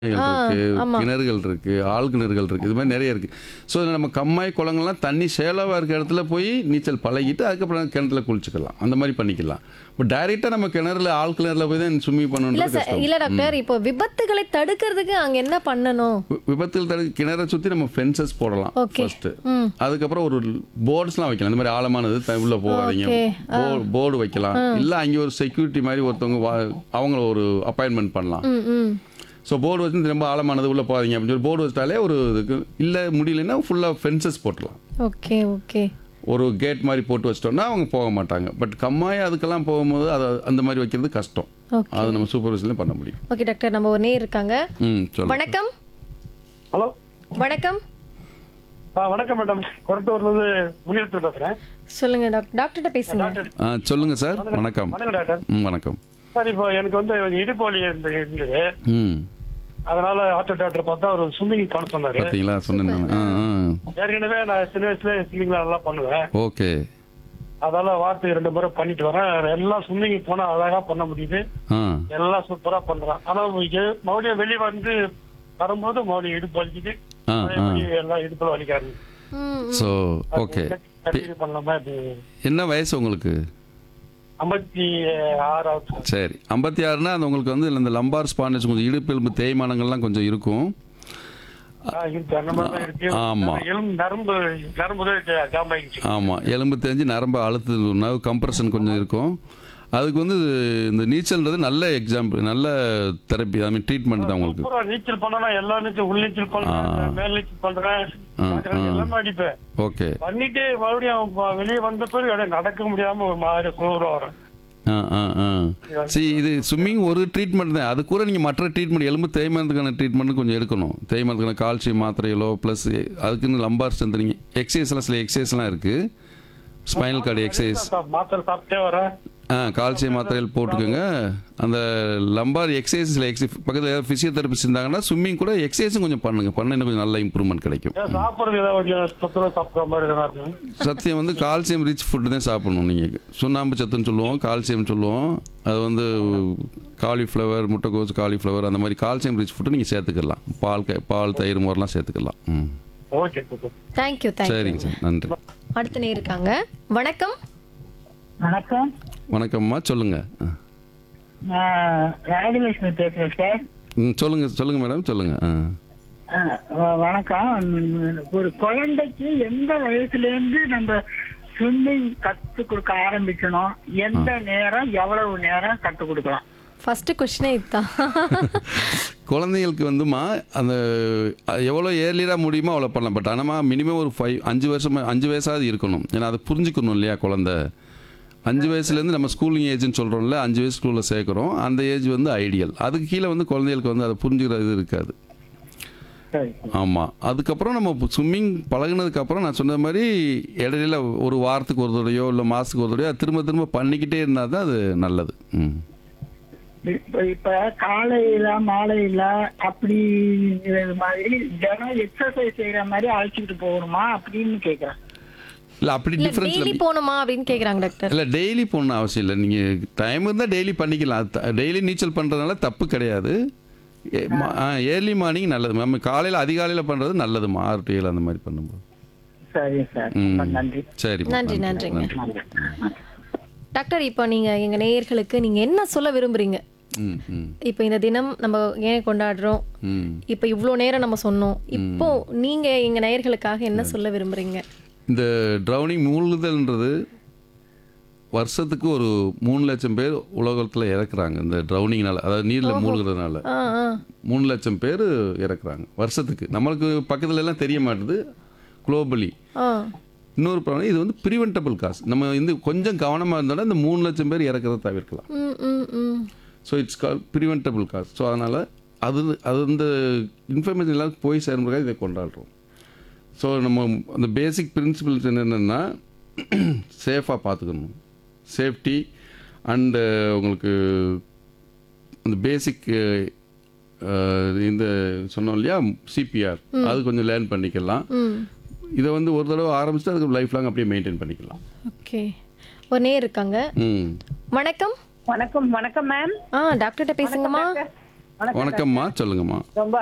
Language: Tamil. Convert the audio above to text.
இருக்கு ஆமா. கிணறுகள் இருக்கு ஆழ் கிணறுகள் இருக்கு இது மாதிரி நிறைய இருக்கு ஸோ நம்ம கம்மாய் குளங்கள்லாம் தண்ணி சேலவா இருக்க இடத்துல போய் நீச்சல் பழகிட்டு அதுக்கப்புறம் கிணத்துல குளிச்சுக்கலாம் அந்த மாதிரி பண்ணிக்கலாம் இப்போ டைரெக்டா நம்ம கிணறுல ஆழ் கிணறுல போய் தான் ஸ்விம்மிங் இல்ல பண்ணணும் சார் இல்ல டாக்டர் இப்போ விபத்துகளை தடுக்கிறதுக்கு அங்க என்ன பண்ணணும் விபத்தில் தடு கிணறை சுத்தி நம்ம ஃபென்சஸ் போடலாம் Okay. ஃபர்ஸ்ட் ம். அதுக்கப்புறம் ஒரு போர்ட்ஸ்லாம் வைக்கலாம் இந்த மாதிரி ஆழமானது த- உள்ள போகாதீங்க Okay. போர்டு வைக்கலாம் இல்ல அங்கே ஒரு செக்யூரிட்டி மாதிரி ஒருத்தவங்க வா- அவங்கள ஒரு அப்பாயின்மெண்ட் பண்ணலாம் ம் ம் ஸோ போர்டு வச்சு ரொம்ப ஆழமானது உள்ள போகாதீங்க அப்படின்னு சொல்லி போர்டு வச்சிட்டாலே ஒரு இதுக்கு இல்லை முடியலன்னா ஃபுல்லாக ஃபென்சஸ் போட்டுடலாம் ஓகே ஓகே ஒரு கேட் மாதிரி போட்டு வச்சிட்டோம்னா அவங்க போக மாட்டாங்க பட் கம்மாய் அதுக்கெல்லாம் போகும்போது அதை அந்த மாதிரி வைக்கிறது கஷ்டம் ஓகே அது நம்ம சூப்பர்விஷன்லேயும் பண்ண முடியும் ஓகே டாக்டர் நம்ம ஒரு நேர் இருக்காங்க ம் சொல்லுங்க வணக்கம் ஹலோ வணக்கம் ஆ வணக்கம் மேடம் கொரட்டூர்லேருந்து முனியத்தில் பேசுகிறேன் சொல்லுங்க டாக்டர் டாக்டர்கிட்ட பேசுங்க ஆ சொல்லுங்க சார் வணக்கம் வணக்கம் டாக்டர் ம் வணக்கம் சார் இப்போ எனக்கு வந்து இடுப்பு வலி இருந்து- இருந்தது ம் அதனால ஆட்டோ டாக்டர் பார்த்தா ஒரு ஸ்விம்மிங் பண்ண சொன்னாரு பார்த்தீங்களா சொன்னேன் நான். ஆ ஆ ஏற்கனவே நான் சின்ன வயசுல ஸ்விம்மிங் நல்லா பண்ணுவேன் ஓகே அதனால வாரத்துக்கு ரெண்டு முறை பண்ணிட்டு வரேன் எல்லாம் ஸ்விம்மிங் போனா அழகா பண்ண முடியுது ஆ எல்லாம் சூப்பரா பண்றேன் ஆனா இது மறுபடியும் வெளியே வந்து வரும்போது மறுபடியும் இடுப்பு வலிக்குது ஆ ஆ மறுபடியும் எல்லாம் இடுப்புல வலிக்காது ம் ஸோ ஓகே கண்டினியூ பண்ணலாமா இது என்ன வயசு உங்களுக்கு ஐம்பத்தி ஆறாவது சரி ஐம்பத்தி ஆறுனா அது உங்களுக்கு வந்து இந்த லம்பார் ஸ்பாண்டஸ் கொஞ்சம் இடுப்பு எலும்பு தேய்மானங்கள்லாம் கொஞ்சம் இருக்கும் ஆ, இருக்கு அந்த மாதிரி தான் இருக்கு ஆமா. எலும்பு நரம்பு நரம்பு தான் ஜாம் ஆயிடுச்சு ஆமாம் எலும்பு தெரிஞ்சு நரம்பு அழுத்து நர்வ் கம்ப்ரஷன் கொஞ்சம் இருக்கும் அதுக்கு வந்து இந்த நீச்சல்ன்றது நல்ல எக்ஸாம்பிள் நல்ல தெரப்பி ஐ மீன் ட்ரீட்மெண்ட் தான் உங்களுக்கு அப்புறம் நீச்சல் பண்ணனா எல்லா நீச்சல் உள் நீச்சல் பண்றேன் மேல் நீச்சல் பண்றேன் பார்க்கறேன், எல்லாமே அடிப்பேன் ஓகே பண்ணிட்டு மறுபடியும் ப- வெளியே வந்த பிறகு அப்படியே நடக்க முடியாம ஒரு மாதிரி குளிர வரேன் ஆ ஆ ஆ சரி இது ஸ்விம்மிங் ஒரு ட்ரீட்மெண்ட் தான் அது கூட நீங்கள் மற்ற ட்ரீட்மெண்ட் எலும்பு தேய்மானத்துக்கான ட்ரீட்மெண்ட் கொஞ்சம் எடுக்கணும் தேய்மானத்துக்கான கால்சியம் மாத்திரைகளோ ப்ளஸ் அதுக்குன்னு லம்பார் ஸ்ட்ரென்த்னிங் எக்ஸசைஸ்லாம் சில எக்ஸசைஸ்லாம் இருக்குது ஸ்பைனல் கார்டு எக்ஸசைஸ் மாத்திரை சாப்பிட்டே வரேன் ஆ கால்சியம் மாத்திரைகள் போட்டுக்கோங்க அந்த லம்பார் எக்ஸசைஸில் எக்ஸசைஸ் பக்கத்தில் ஏதாவது ஃபிசியோதெரபிஸ்ட் இருந்தாங்கன்னா ஸ்விம்மிங் கூட எக்ஸசைஸும் கொஞ்சம் பண்ணுங்க பண்ண இன்னும் கொஞ்சம் நல்ல இம்ப்ரூவ்மெண்ட் கிடைக்கும் ஏன் சாப்பிடுறது ஏதாவது கொஞ்சம் தொந்தரவு சாப்பிட்ற மாதிரி எதனா இருக்கு சத்தியம் வந்து கால்சியம் ரிச் ஃபுட்டு தான் சாப்பிடணும் நீங்கள் சுண்ணாம்பு சத்துன்னு சொல்லுவோம் கால்சியம் சொல்லுவோம் அது வந்து காலிஃப்ளவர் முட்டைக்கோஸ் காலிஃப்ளவர் அந்த மாதிரி கால்சியம் ரிச் ஃபுட்டு நீங்கள் சேர்த்துக்கலாம் பால் க- பால் தயிர் மோரெலாம் சேர்த்துக்கலாம் ம் ஓகே சூப்பர் தேங்க்யூ தேங்க்யூ சரிங்க சார் நன்றி அடுத்த நேர் இருக்காங்க வணக்கம் வணக்கம் வணக்கம்மா சொல்லுங்கள் நான் ராஜலட்சுமி பேசுறேன் சார் ம் சொல்லுங்கள் சொல்லுங்கள் மேடம் சொல்லுங்கள் ஆ ஆ, வ- வணக்கம் ம், ஒரு குழந்தைக்கு எந்த வயசுல இருந்து நம்ம ஸ்விம்மிங் கத்து கொடுக்க ஆரம்பிக்கணும் எந்த நேரம் எவ்வளவு நேரம் கத்து கொடுக்கலாம் ஃபர்ஸ்ட் கொஸ்டினே இதுதான் குழந்தைங்களுக்கு வந்துமா அந்த அஹ், எவ்வளோ ஏர்லியராக முடியுமோ அவ்வளோ பண்ணலாம் பட் ஆனால் மினிமம் ஒரு ஃபைவ் அஞ்சு வருஷம் அஞ்சு வயசாவது இருக்கணும் ஏன்னா அதை புரிஞ்சுக்கணும் இல்லையா குழந்தை அஞ்சு வயசுலேருந்து நம்ம ஸ்கூலிங் ஏஜ்னு சொல்கிறோம்ல அஞ்சு வயசு ஸ்கூலில் சேர்க்குறோம் அந்த ஏஜ் வந்து ஐடியல் அதுக்கு கீழே வந்து குழந்தைகளுக்கு வந்து அதை புரிஞ்சுக்கிற இது இருக்காது சரி ஆமாம் அதுக்கப்புறம் நம்ம ஸ்விம்மிங் பழகுனதுக்கப்புறம் நான் சொன்ன மாதிரி இடையில ஒரு வாரத்துக்கு ஒரு தடவையோ இல்லை மாதத்துக்கு ஒரு தடவையோ அது திரும்ப திரும்ப பண்ணிக்கிட்டே இருந்தால் தான் அது நல்லது ம் இப்ப இப்ப காலையில மாலையில அப்படிங்கிறது மாதிரி தினம் எக்ஸசைஸ் செய்யற மாதிரி அழைச்சிட்டு போகணுமா அப்படின்னு கேக்குறேன் இல்லை அப்படி இல்ல டிஃப்ரென்ஸ் டெய்லி போகணுமா அப்படின்னு கேக்குறாங்க டாக்டர் இல்லை டெய்லி போகணும் அவசியம் இல்லை நீங்கள் டைம் இருந்தால் டெய்லி பண்ணிக்கலாம் டெய்லி நீச்சல் பண்ணுறதுனால தப்பு கிடையாது ஏர்லி மார்னிங் நல்லது நம்ம காலையில் அதிகாலையில் பண்ணுறது நல்லதுமா ஆறு டு ஏழு அந்த மாதிரி பண்ணும்போது சரி சார் ம். ரொம்ப நன்றி சரி நன்றி, நன்றிங்க. டாக்டர் இப்போ நீங்க எங்க நேயர்களுக்கு நீங்க என்ன சொல்ல விரும்புறீங்க ம் ம் இப்போ இந்த தினம் நம்ம ஏன் கொண்டாடுறோம் ம் இப்போ இவ்வளோ நேரம் நம்ம சொன்னோம் இப்போ நீங்க எங்க நேயர்களுக்காக என்ன சொல்ல விரும்புறீங்க இந்த ட்ரௌனிங் மூழ்குதல்ன்றது வருஷத்துக்கு ஒரு மூணு லட்சம் பேர் உலகத்தில் இறக்குறாங்க இந்த ட்ரௌனிங்னால அதாவது நீரில் மூழ்குறதுனால ஆ ஆ மூணு லட்சம் பேர் இறக்குறாங்க வருஷத்துக்கு நம்மளுக்கு பக்கத்துல எல்லாம் தெரிய மாட்டுது குளோபலி ஆ இன்னொரு ப்ராப்ளம் இது வந்து ப்ரிவென்டபிள் காஸ் நம்ம வந்து கொஞ்சம் கவனமாக இருந்தாலும் இந்த மூணு லட்சம் பேர் இறக்கிறத தவிர்க்கலாம் ம் ம் ம் so it's all preventable cause so அதனால் அது அது இந்த இன்ஃபர்மேஷன் எல்லாம் போய் சேரும்போது இதை கொண்டாடுறோம் ஸோ நம்ம அந்த பேசிக் பிரின்சிபல்ஸ் என்னென்னா சேஃபாக பார்த்துக்கணும் சேஃப்டி அண்டு உங்களுக்கு அந்த பேசிக் இந்த சொன்னோம் இல்லையா சிபிஆர் அது கொஞ்சம் லேர்ன் பண்ணிக்கலாம் ம் இதை வந்து ஒரு தடவை ஆரம்பிச்சுட்டு அதுக்கு லைஃப் லாங் அப்படியே மெயின்டைன் பண்ணிக்கலாம் ஓகே ஒரு நேர் இருக்காங்க ம் வணக்கம் வணக்கம் வணக்கம் மேம் ஆ டாக்டர்கிட்ட பேசுங்கம்மா வணக்கம்மா சொல்லுங்கம்மா ரொம்ப